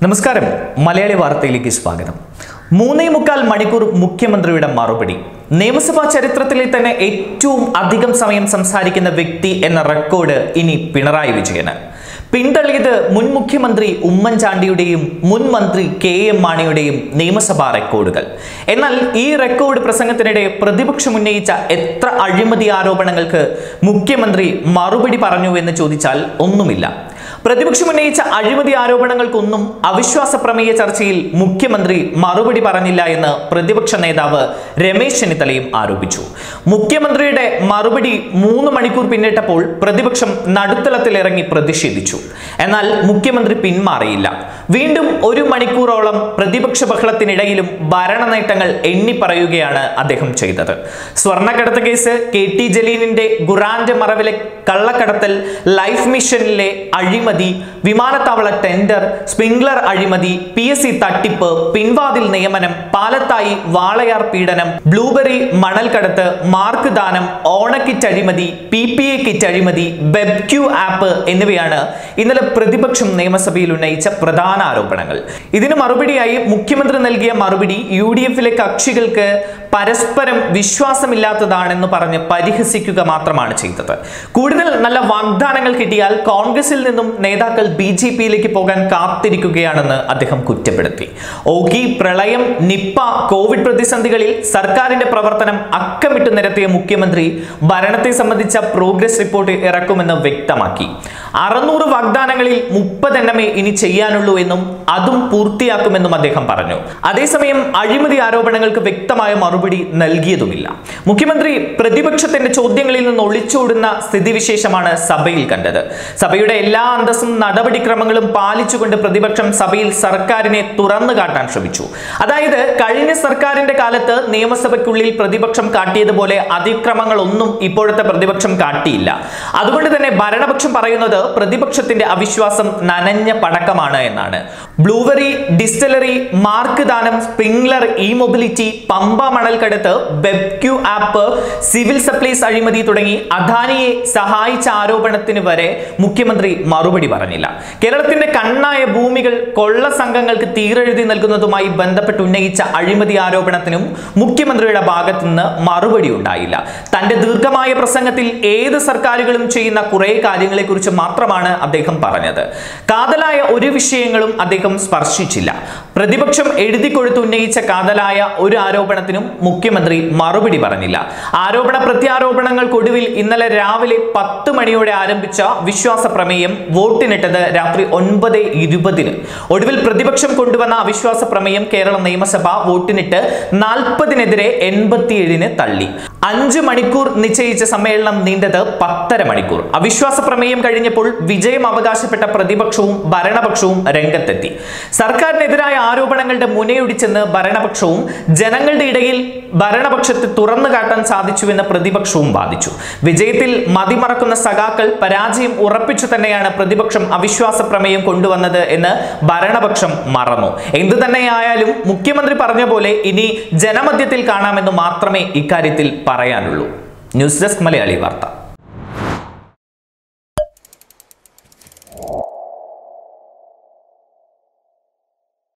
നമസ്കാരം മലയാളി വാർത്തയിലേക്ക് സ്വാഗതം മൂന്നേ മുക്കാൽ മണിക്കൂർ മുഖ്യമന്ത്രിയുടെ മറുപടി നിയമസഭാ ചരിത്രത്തിലെ തന്നെ ഏറ്റവും അധികം സമയം സംസാരിക്കുന്ന വ്യക്തി എന്ന റെക്കോർഡ് ഇനി പിണറായി വിജയന് പിന്തള്ളിയത് മുൻ മുഖ്യമന്ത്രി ഉമ്മൻചാണ്ടിയുടെയും മുൻ മന്ത്രി കെ എം മാണിയുടെയും നിയമസഭാ റെക്കോർഡുകൾ എന്നാൽ ഈ റെക്കോർഡ് പ്രസംഗത്തിനിടെ പ്രതിപക്ഷം ഉന്നയിച്ച എത്ര അഴിമതി ആരോപണങ്ങൾക്ക് മുഖ്യമന്ത്രി മറുപടി പറഞ്ഞു എന്ന് ചോദിച്ചാൽ ഒന്നുമില്ല പ്രതിപക്ഷം ഉന്നയിച്ച അഴിമതി ആരോപണങ്ങൾക്കൊന്നും അവിശ്വാസ പ്രമേയ ചർച്ചയിൽ മുഖ്യമന്ത്രി മറുപടി പറഞ്ഞില്ല എന്ന് പ്രതിപക്ഷ നേതാവ് രമേശ് ചെന്നിത്തലയും ആരോപിച്ചു മുഖ്യമന്ത്രിയുടെ മറുപടി മൂന്ന് മണിക്കൂർ പിന്നിട്ടപ്പോൾ പ്രതിപക്ഷം നടുത്തളത്തിലിറങ്ങി പ്രതിഷേധിച്ചു എന്നാൽ മുഖ്യമന്ത്രി പിന്മാറിയില്ല വീണ്ടും ഒരു മണിക്കൂറോളം പ്രതിപക്ഷ ബഹളത്തിനിടയിലും ഭരണ നേട്ടങ്ങൾ എണ്ണി പറയുകയാണ് അദ്ദേഹം ചെയ്തത് സ്വർണ്ണക്കടത്ത് കേസ് കെ ടി ജലീലിന്റെ ഗുറാന്റെ മറവിലെ കള്ളക്കടത്തൽ ലൈഫ് മിഷനിലെ അഴിമതി വിമാനത്താവള ടെൻഡർ സ്പ്രിംഗ്ലർ അഴിമതി പി എസ് സി തട്ടിപ്പ് പിൻവാതിൽ നിയമനം പാലത്തായി വാളയാർ പീഡനം ബ്ലൂബെറി മണൽക്കടത്ത് മാർക്ക് ദാനം ഓണക്കിറ്റ് അഴിമതി പി പി എ കിറ്റ് അഴിമതി ബെബ്ക്യൂ ആപ്പ് എന്നിവയാണ് ഇന്നലെ പ്രതിപക്ഷം നിയമസഭയിൽ ഉന്നയിച്ച പ്രധാന ആരോപണങ്ങൾ ഇതിന് മറുപടിയായി മുഖ്യമന്ത്രി നൽകിയ മറുപടി യു ഡി എഫിലെ കക്ഷികൾക്ക് പരസ്പരം വിശ്വാസമില്ലാത്തതാണെന്ന് പറഞ്ഞ് പരിഹസിക്കുക മാത്രമാണ് ചെയ്തത് കൂടുതൽ നല്ല വാഗ്ദാനങ്ങൾ കിട്ടിയാൽ കോൺഗ്രസിൽ നിന്നും നേതാക്കൾ ബി ജെ പിയിലേക്ക് പോകാൻ കാത്തിരിക്കുകയാണെന്ന് അദ്ദേഹം കുറ്റപ്പെടുത്തി ഓഖി പ്രളയം നിപ്പ കോവിഡ് പ്രതിസന്ധികളിൽ സർക്കാരിന്റെ പ്രവർത്തനം അക്കമിട്ട് നിരത്തിയ മുഖ്യമന്ത്രി ഭരണത്തെ സംബന്ധിച്ച പ്രോഗ്രസ് റിപ്പോർട്ട് ഇറക്കുമെന്ന് വ്യക്തമാക്കി അറുന്നൂറ് വാഗ്ദാനങ്ങളിൽ മുപ്പതെണ്ണമേ ഇനി ചെയ്യാനുള്ളൂ എന്നും അതും പൂർത്തിയാക്കുമെന്നും അദ്ദേഹം പറഞ്ഞു അതേസമയം അഴിമതി ആരോപണങ്ങൾക്ക് വ്യക്തമായ മറുപടി നൽകിയതുമില്ല മുഖ്യമന്ത്രി പ്രതിപക്ഷത്തിന്റെ ചോദ്യങ്ങളിൽ നിന്ന് ഒളിച്ചോടുന്ന സ്ഥിതിവിശേഷമാണ് സഭയിൽ കണ്ടത് സഭയുടെ എല്ലാ അന്തസ്സും നടപടിക്രമങ്ങളും പാലിച്ചുകൊണ്ട് പ്രതിപക്ഷം സഭയിൽ സർക്കാരിനെ തുറന്നു കാട്ടാൻ ശ്രമിച്ചു അതായത് കഴിഞ്ഞ സർക്കാരിന്റെ കാലത്ത് നിയമസഭയ്ക്കുള്ളിൽ പ്രതിപക്ഷം കാട്ടിയതുപോലെ അതിക്രമങ്ങളൊന്നും ഇപ്പോഴത്തെ പ്രതിപക്ഷം കാട്ടിയില്ല അതുകൊണ്ട് തന്നെ ഭരണപക്ഷം പറയുന്നത് പ്രതിപക്ഷത്തിന്റെ അവിശ്വാസം നനഞ്ഞ പടക്കമാണ് എന്നാണ് ബ്ലൂവറി ഡിസ്റ്റലറി മാർക്ക് ദാനം സ്പ്രിംഗ്ലർ ഇ മൊബിലിറ്റി പമ്പ മണൽക്കടത്ത് വെബ്ക്യൂ ആപ്പ് സിവിൽ സപ്ലൈസ് അഴിമതി തുടങ്ങി അദാനിയെ സഹായിച്ച ആരോപണത്തിന് വരെ മുഖ്യമന്ത്രി മറുപടി പറഞ്ഞില്ല കേരളത്തിന്റെ കണ്ണായ ഭൂമികൾ കൊള്ള സംഘങ്ങൾക്ക് തീരെഴുതി നൽകുന്നതുമായി ബന്ധപ്പെട്ട് ഉന്നയിച്ച അഴിമതി ആരോപണത്തിനും മുഖ്യമന്ത്രിയുടെ ഭാഗത്തു നിന്ന് മറുപടി ഉണ്ടായില്ല തന്റെ ദീർഘമായ പ്രസംഗത്തിൽ ഏത് സർക്കാരുകളും ചെയ്യുന്ന കുറെ കാര്യങ്ങളെക്കുറിച്ച് മാത്രമാണ് അദ്ദേഹം പറഞ്ഞത് കാതലായ ഒരു വിഷയങ്ങളും അദ്ദേഹം സ്പർശിച്ചില്ല പ്രതിപക്ഷം എഴുതി കൊടുത്ത് ഉന്നയിച്ച കാതലായ ഒരു ആരോപണത്തിനും മുഖ്യമന്ത്രി മറുപടി പറഞ്ഞില്ല ആരോപണ പ്രത്യാരോപണങ്ങൾക്കൊടുവിൽ ഇന്നലെ രാവിലെ പത്ത് മണിയോടെ ആരംഭിച്ച വിശ്വാസ പ്രമേയം വോട്ടിനിട്ടത് രാത്രി ഒൻപത് ഇരുപതിന് ഒടുവിൽ പ്രതിപക്ഷം കൊണ്ടുവന്ന അവിശ്വാസ പ്രമേയം കേരള നിയമസഭ വോട്ടിനിട്ട് നാൽപ്പതിനെതിരെ എൺപത്തിയേഴിന് തള്ളി അഞ്ച് മണിക്കൂർ നിശ്ചയിച്ച സമ്മേളനം നീണ്ടത് പത്തര മണിക്കൂർ അവിശ്വാസ പ്രമേയം കഴിഞ്ഞപ്പോൾ വിജയം അവകാശപ്പെട്ട പ്രതിപക്ഷവും ഭരണപക്ഷവും രംഗത്തെത്തി സർക്കാരിനെതിരായ ആരോപണങ്ങളുടെ മുനയൊടിച്ചെന്ന് ഭരണപക്ഷവും ജനങ്ങളുടെ ഇടയിൽ ഭരണപക്ഷത്തെ തുറന്നു കാട്ടാൻ സാധിച്ചുവെന്ന് പ്രതിപക്ഷവും വാദിച്ചു വിജയത്തിൽ മതിമറക്കുന്ന സഖാക്കൾ പരാജയം ഉറപ്പിച്ചു തന്നെയാണ് പ്രതിപക്ഷം അവിശ്വാസ പ്രമേയം കൊണ്ടുവന്നത് എന്ന് ഭരണപക്ഷം മറന്നു എന്തു തന്നെയായാലും മുഖ്യമന്ത്രി പറഞ്ഞ പോലെ ഇനി ജനമധ്യത്തിൽ കാണാമെന്ന് മാത്രമേ ഇക്കാര്യത്തിൽ പറയാനുള്ളൂ ന്യൂസ് ഡെസ്ക് മലയാളി വാർത്ത